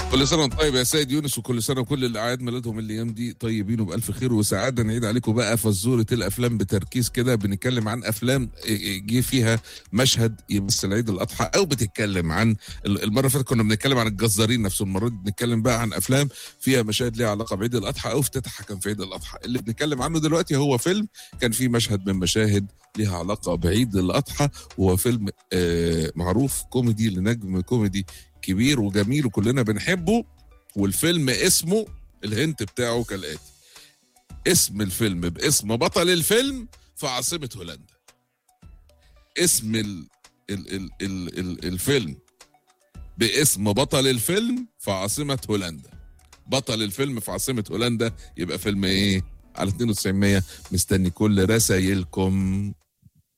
كل سنه وانت طيب يا سيد يونس وكل سنه وكل اللي اعياد ميلادهم الايام دي طيبين وبالف خير وسعاده نعيد عليكم بقى فزوره الافلام بتركيز كده بنتكلم عن افلام جه فيها مشهد يمثل عيد الاضحى او بتتكلم عن المره اللي فاتت كنا بنتكلم عن الجزارين نفسه المره دي بنتكلم بقى عن افلام فيها مشاهد ليها علاقه بعيد الاضحى او افتتاحها كان في عيد الاضحى اللي بنتكلم عنه دلوقتي هو فيلم كان فيه مشهد من مشاهد ليها علاقه بعيد الاضحى وهو فيلم آه معروف كوميدي لنجم كوميدي كبير وجميل وكلنا بنحبه والفيلم اسمه الهنت بتاعه كالاتي اسم الفيلم باسم بطل الفيلم في عاصمة هولندا اسم ال ال ال ال ال الفيلم باسم بطل الفيلم في عاصمة هولندا بطل الفيلم في عاصمة هولندا يبقى فيلم ايه على 92 مستني كل رسايلكم